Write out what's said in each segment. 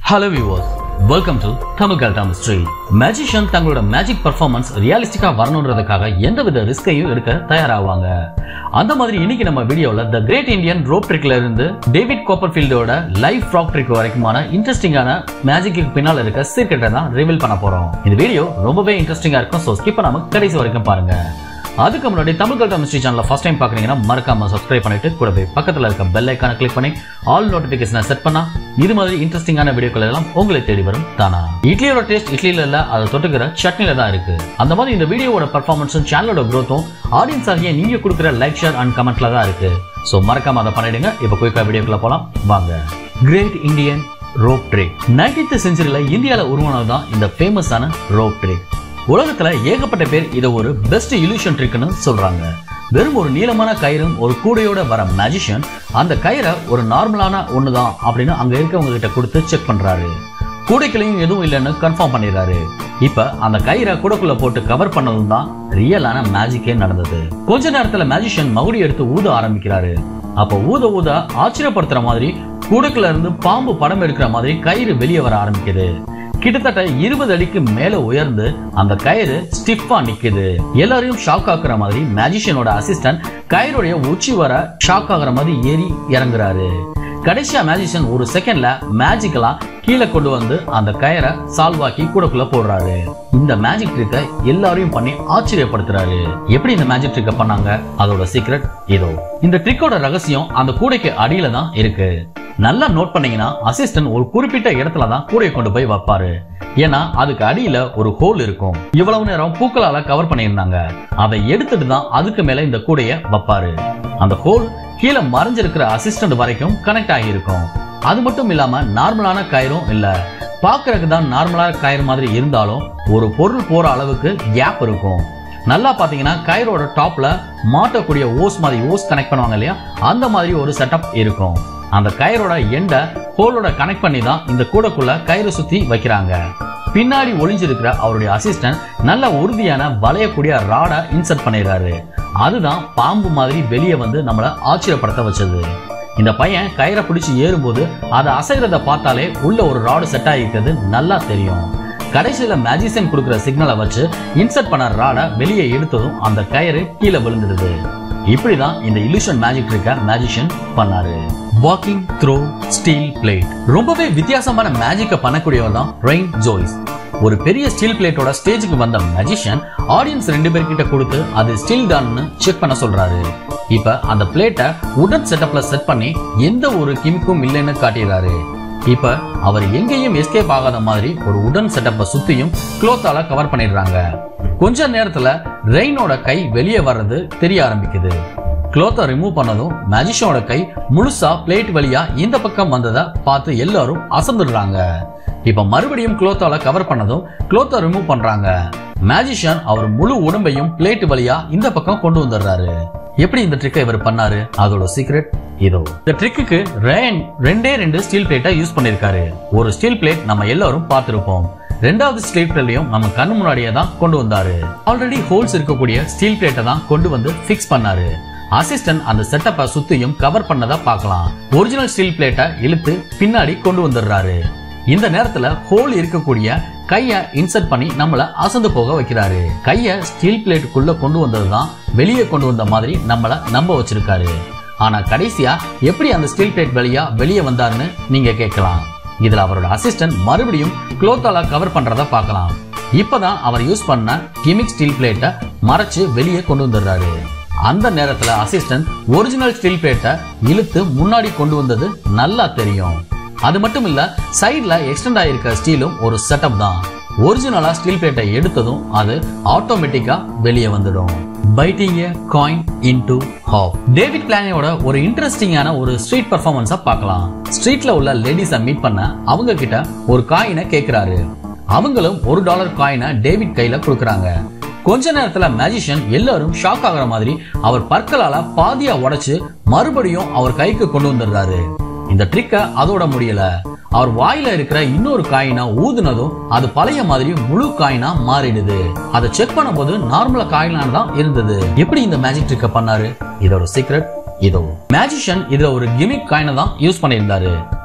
hello viewers welcome to Tamil தமிஸ்ட்ரி magician தங்களோட magic performance ரியலிஸ்டிக்கா வரணுன்றதுக்காக எந்தவித ரிஸ்கையும் எடுக்க தயாராவாங்க அந்த மாதிரி இன்னைக்கு நம்ம வீடியோல த கிரேட் இந்தியன் ரோப் ட்ரிக்ல இருந்து டேவிட் கோப்பர்ஃபீல்டோட லைவ் ஃப்ராக் ட்ரிக் வரைக்குமான இன்ட்ரெஸ்டிங்கான மேஜிக்கு பின்னால் இருக்க சீர்கெட்டை தான் ரிவீல் பண்ண போறோம் இந்த வீடியோ ரொம்பவே இன்ட்ரெஸ்டிங்கா இருக்கும் ஸோ ஸ்கிப் பண்ணாம கடைசி வரைக்கும் பாருங்க அதுக்கு முன்னாடி தமிழ் கல்டா மிஸ்ட்ரி சேனலை ஃபர்ஸ்ட் டைம் பார்க்குறீங்கன்னா மறக்காம சப்ஸ்கிரைப் பண்ணிட்டு கூடவே பக்கத்தில் இருக்க பெல் ஐக்கான கிளிக் பண்ணி ஆல் நோட்டிஃபிகேஷனை செட் பண்ணா இது மாதிரி இன்ட்ரெஸ்டிங்கான வீடியோக்கள் எல்லாம் உங்களை தேடி வரும் தானா இட்லியோட டேஸ்ட் இட்லியில இல்ல அதை தொட்டுக்கிற சட்னில தான் இருக்கு அந்த மாதிரி இந்த வீடியோவோட பர்ஃபார்மன்ஸும் சேனலோட growth-உம் ஆடியன்ஸ் ஆகிய நீங்க கொடுக்குற லைக் ஷேர் அண்ட் கமெண்ட்ல தான் இருக்கு ஸோ மறக்காம அதை பண்ணிடுங்க இப்போ குயிக்கா வீடியோக்குள்ள போலாம் வாங்க great Indian rope trick nineteenth செஞ்சுரியில இந்தியாவில் உருவானது தான் இந்த ஃபேமஸான ரோப் ட்ரிக் உலகத்துல ஏகப்பட்ட பேர் இதை ஒரு பெஸ்ட் இல்யூஷன் ட்ரிக்னு சொல்றாங்க வெறும் ஒரு நீளமான கயிறும் ஒரு கூடையோட வர மேஜிஷியன் அந்த கயிறை ஒரு நார்மலான ஒண்ணுதான் அப்படின்னு அங்க இருக்கவங்க கிட்ட கொடுத்து செக் பண்றாரு கூடைக்குள்ளேயும் எதுவும் இல்லைன்னு கன்ஃபார்ம் பண்ணிடுறாரு இப்ப அந்த கயிறை கூடைக்குள்ள போட்டு கவர் பண்ணதும் தான் ரியலான மேஜிக்கே நடந்தது கொஞ்ச நேரத்துல மேஜிஷியன் மகுடி எடுத்து ஊத ஆரம்பிக்கிறாரு அப்ப ஊத ஊத ஆச்சரியப்படுத்துற மாதிரி கூடைக்குள்ள இருந்து பாம்பு படம் எடுக்கிற மாதிரி கயிறு வெளியே வர ஆரம்பிக்குது கிட்டத்தட்ட இருபது அடிக்கு மேல உயர்ந்து அந்த கயிறு ஸ்டிஃபா நிக்குது எல்லாரையும் ஷாக் ஆக்குற மாதிரி மேஜிஷியனோட அசிஸ்டன்ட் கயிறுடைய உச்சி வர ஷாக் ஆகுற மாதிரி ஏறி இறங்குறாரு கடைசியா மேஜிஷியன் ஒரு செகண்ட்ல மேஜிக்கலா கீழே கொண்டு வந்து அந்த கயிறை சால்வ் ஆக்கி கூடக்குள்ள போடுறாரு இந்த மேஜிக் ட்ரிக்கை எல்லாரையும் பண்ணி ஆச்சரியப்படுத்துறாரு எப்படி இந்த மேஜிக் ட்ரிக்கை பண்ணாங்க அதோட சீக்ரெட் இதோ இந்த ட்ரிக்கோட ரகசியம் அந்த கூடைக்கு அடியில தான் இருக்கு நல்லா நோட் பண்ணீங்கன்னா அசிஸ்டன்ட் ஒரு குறிப்பிட்ட இடத்துல தான் கூடையை கொண்டு போய் வைப்பாரு ஏன்னா அதுக்கு அடியில ஒரு ஹோல் இருக்கும் இவ்வளவு நேரம் பூக்களால கவர் பண்ணியிருந்தாங்க அதை எடுத்துட்டு தான் அதுக்கு மேல இந்த கூடைய வைப்பாரு அந்த ஹோல் கீழே மறைஞ்சிருக்கிற அசிஸ்டன்ட் வரைக்கும் கனெக்ட் ஆகியிருக்கும் அது மட்டும் இல்லாம நார்மலான கயிறும் இல்ல பாக்குறதுக்கு தான் நார்மலான கயிறு மாதிரி இருந்தாலும் ஒரு பொருள் போற அளவுக்கு கேப் இருக்கும் நல்லா பாத்தீங்கன்னா கயிறோட டாப்ல மாட்டக்கூடிய ஓஸ் மாதிரி ஓஸ் கனெக்ட் பண்ணுவாங்க இல்லையா அந்த மாதிரி ஒரு செட்டப் இருக்கும் அந்த கயிறோட எண்டை ஹோலோட கனெக்ட் பண்ணி தான் இந்த கூடைக்குள்ள கயிறு சுத்தி வைக்கிறாங்க பின்னாடி ஒளிஞ்சிருக்கிற அவருடைய அசிஸ்டன்ட் நல்ல உறுதியான வளையக்கூடிய ராடை இன்சர்ட் பண்ணிடுறாரு அதுதான் பாம்பு மாதிரி வெளியே வந்து நம்மளை ஆச்சரியப்படுத்த வச்சது இந்த பையன் கயிறை பிடிச்சி ஏறும்போது அதை அசைறத பார்த்தாலே உள்ள ஒரு ராடு செட் ஆகிருக்கிறது நல்லா தெரியும் கடைசியில மேஜிசியன் கொடுக்குற சிக்னலை வச்சு இன்சர்ட் பண்ண ராடை வெளியே எடுத்ததும் அந்த கயிறு கீழே விழுந்துடுது இப்படிதான் இந்த illusion மேஜிக் ட்ரிக்க மேஜிஷியன் பண்ணாரு வாக்கிங் த்ரோ ஸ்டீல் பிளேட் ரொம்பவே வித்தியாசமான மேஜிக்கை பண்ணக்கூடியவர் தான் ரெயின் ஜோய்ஸ் ஒரு பெரிய ஸ்டீல் பிளேட்டோட ஸ்டேஜுக்கு வந்த மேஜிஷியன் ஆடியன்ஸ் ரெண்டு பேர்கிட்ட கொடுத்து அது ஸ்டீல் தான்னு செக் பண்ண சொல்றாரு இப்ப அந்த பிளேட்டை உடன் செட்டப்ல செட் பண்ணி எந்த ஒரு கிமிக்கும் இல்லைன்னு காட்டிடுறாரு இப்ப அவர் எங்கேயும் எஸ்கேப் ஆகாத மாதிரி ஒரு உடன் செட்டப்பை சுத்தியும் க்ளோத்தால கவர் பண்ணிடுறாங்க கொஞ்ச நேரத்துல ரெயினோட கை வெளியே வர்றது தெரிய ஆரம்பிக்குது க்ளோத்தை ரிமூவ் பண்ணதும் மேஜிஷியனோட கை முழுசா பிளேட் வழியா இந்த பக்கம் வந்ததை பார்த்து எல்லாரும் அசந்துடுறாங்க இப்ப மறுபடியும் க்ளோத்தால கவர் பண்ணதும் க்ளோத்தை ரிமூவ் பண்றாங்க மேஜிஷியன் அவர் முழு உடம்பையும் பிளேட் வழியா இந்த பக்கம் கொண்டு வந்துடுறாரு எப்படி இந்த ட்ரிக்கை இவர் பண்ணாரு அதோட சீக்ரெட் இதோ இந்த ட்ரிக்குக்கு ரேன் ரெண்டே ரெண்டு ஸ்டீல் பிளேட்டை யூஸ் பண்ணிருக்காரு ஒரு ஸ்டீல் பிளேட் நம்ம எல்லாரும் பார்த்திருப்போம் ரெண்டாவது ஸ்டீல் பிளேட்லயும் நம்ம கண்ணு முன்னாடியே தான் கொண்டு வந்தாரு ஆல்ரெடி ஹோல்ஸ் இருக்கக்கூடிய ஸ்டீல் பிளேட்டை தான் கொண்டு வந்து ஃபிக்ஸ் பண்ணாரு அசிஸ்டன்ட் அந்த செட்டப்பை சுத்தியும் கவர் பண்ணதா பார்க்கலாம் ஒரிஜினல் ஸ்டீல் பிளேட்டை இழுத்து பின்னாடி கொண்டு வந்துடுறாரு இந்த நேரத்துல ஹோல் இருக்கக்கூடிய கைய இன்சர்ட் பண்ணி நம்மள அசந்து போக வைக்கிறாரு கைய ஸ்டீல் பிளேட்டுக்குள்ள கொண்டு வந்ததுதான் வெளியே கொண்டு வந்த மாதிரி நம்மள நம்ப வச்சிருக்காரு ஆனா கடைசியா எப்படி அந்த ஸ்டீல் பிளேட் வழியா வெளியே வந்தாருன்னு நீங்க கேட்கலாம் இதுல அவரோட அசிஸ்டன்ட் மறுபடியும் க்ளோத்தால கவர் பண்றத பார்க்கலாம் இப்பதான் அவர் யூஸ் பண்ண கிமிக் ஸ்டீல் பிளேட்டை மறைச்சு வெளியே கொண்டு வந்துடுறாரு அந்த நேரத்துல அசிஸ்டன்ட் ஒரிஜினல் ஸ்டீல் பிளேட்டை இழுத்து முன்னாடி கொண்டு வந்தது நல்லா தெரியும் அது மட்டும் இல்ல சைடுல எக்ஸ்டெண்ட் ஆயிருக்க ஸ்டீலும் ஒரு செட்டப் தான் ஒரிஜினலா ஸ்டீல் பிளேட்டை எடுத்ததும் அது ஆட்டோமேட்டிக்கா வெளியே வந்துடும் biting a coin into half David பிளானியோட ஒரு இன்ட்ரெஸ்டிங்கான ஒரு ஸ்ட்ரீட் பர்ஃபார்மன்ஸா பார்க்கலாம் ஸ்ட்ரீட்ல உள்ள லேடிஸை மீட் பண்ண அவங்க கிட்ட ஒரு காயினை கேக்குறாரு அவங்களும் ஒரு டாலர் காயினை டேவிட் கையில கொடுக்கறாங்க கொஞ்ச நேரத்துல மேஜிஷியன் எல்லாரும் ஷாக் ஆகுற மாதிரி அவர் பற்களால பாதியா உடைச்சு மறுபடியும் அவர் கைக்கு கொண்டு வந்துடுறாரு இந்த ட்ரிக்க அதோட முடியல அவர் வாயில இருக்கிற இன்னொரு காயினா ஊதுனதும் அது பழைய மாதிரி முழு காயினா மாறிடுது அதை செக் பண்ணும்போது நார்மலா காயினா தான் இருந்தது எப்படி இந்த மேஜிக் ட்ரிக்க பண்ணாரு இதோட சீக்ரெட் இதோ மேஜிஷியன் இதுல ஒரு கிமிக் காயினை தான் யூஸ் பண்ணியிருந்தாரு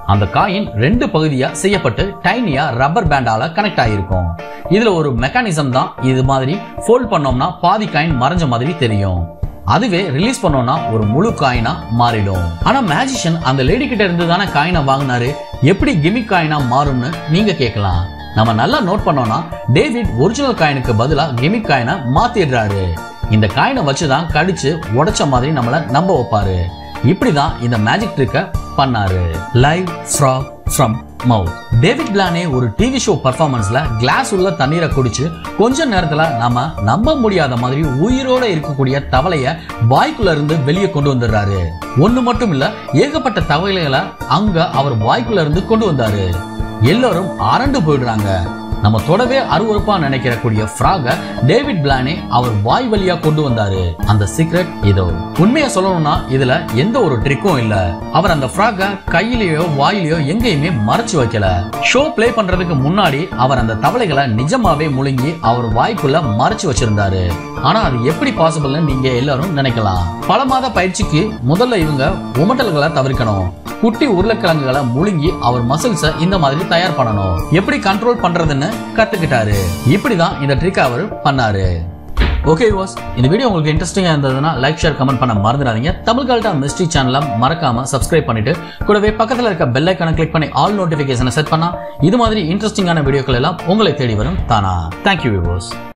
அந்த காயின் ரெண்டு பகுதியா செய்யப்பட்டு டைனியா ரப்பர் பேண்டால கனெக்ட் ஆகிருக்கும் இதுல ஒரு மெக்கானிசம் தான் இது மாதிரி ஃபோல்ட் பண்ணோம்னா பாதி காயின் மறைஞ்ச மாதிரி தெரியும் அதுவே ரிலீஸ் பண்ணோம்னா ஒரு முழு காயினா மாறிடும் ஆனா மேஜிஷியன் அந்த லேடி கிட்ட இருந்து தானே காயினை வாங்கினாரு எப்படி கிமிக் காயினா மாறும்னு நீங்க கேட்கலாம் நம்ம நல்லா நோட் பண்ணோம்னா டேவிட் ஒரிஜினல் காயினுக்கு பதிலா கிமிக் காயினை மாத்திடுறாரு இந்த காயினை வச்சுதான் கடிச்சு உடைச்ச மாதிரி நம்மள நம்ப வைப்பாரு இப்படிதான் இந்த மேஜிக் ட்ரிக்க பண்ணாரு live frog from mouth David பிளானே ஒரு டிவி ஷோ பர்ஃபார்மன்ஸ்ல கிளாஸ் உள்ள தண்ணீரை குடிச்சு கொஞ்ச நேரத்துல நாம நம்ப முடியாத மாதிரி உயிரோட இருக்கக்கூடிய தவளைய வாய்க்குள்ள இருந்து வெளியே கொண்டு வந்துடுறாரு ஒண்ணு மட்டும் இல்ல ஏகப்பட்ட தவளைகளை அங்க அவர் வாய்க்குள்ள இருந்து கொண்டு வந்தாரு எல்லாரும் அரண்டு போயிடுறாங்க நம்ம தொடவே அருவருப்பா நினைக்கிற கூடிய ஃப்ராக டேவிட் பிளானே அவர் வாய் வழியா கொண்டு வந்தாரு அந்த சீக்ரெட் இதோ உண்மையை சொல்லணும்னா இதுல எந்த ஒரு ட்ரிக்கும் இல்ல அவர் அந்த ஃப்ராக கையிலயோ வாயிலையோ எங்கேயுமே மறைச்சு வைக்கல ஷோ ப்ளே பண்றதுக்கு முன்னாடி அவர் அந்த தவளைகளை நிஜமாவே முழுங்கி அவர் வாய்க்குள்ள மறைச்சு வச்சிருந்தாரு ஆனா அது எப்படி பாசிபிள்னு நீங்க எல்லாரும் நினைக்கலாம் பல மாத பயிற்சிக்கு முதல்ல இவங்க உமட்டல்களை தவிர்க்கணும் குட்டி உருளைக்கிழங்குகளை முழுங்கி அவர் மசில்ஸை இந்த மாதிரி தயார் பண்ணணும் எப்படி கண்ட்ரோல் பண்றதுன்னு கத்துக்கிட்டாரு இப்படிதான் இந்த ட்ரிக் அவர் பண்ணாரு ஓகே வாஸ் இந்த வீடியோ உங்களுக்கு இன்ட்ரெஸ்டிங்கா இருந்ததுன்னா லைக் ஷேர் கமெண்ட் பண்ண மறந்துடாதீங்க தமிழ் கல்டா மிஸ்ட்ரி சேனலை மறக்காம சப்ஸ்கிரைப் பண்ணிட்டு கூடவே பக்கத்துல இருக்க பெல் ஐக்கான கிளிக் பண்ணி ஆல் நோட்டிபிகேஷனை செட் பண்ணா இது மாதிரி இன்ட்ரெஸ்டிங்கான வீடியோக்கள் எல்லாம் உங்களை தேடி வரும் தானா தேங்க்யூ வியூவர்ஸ்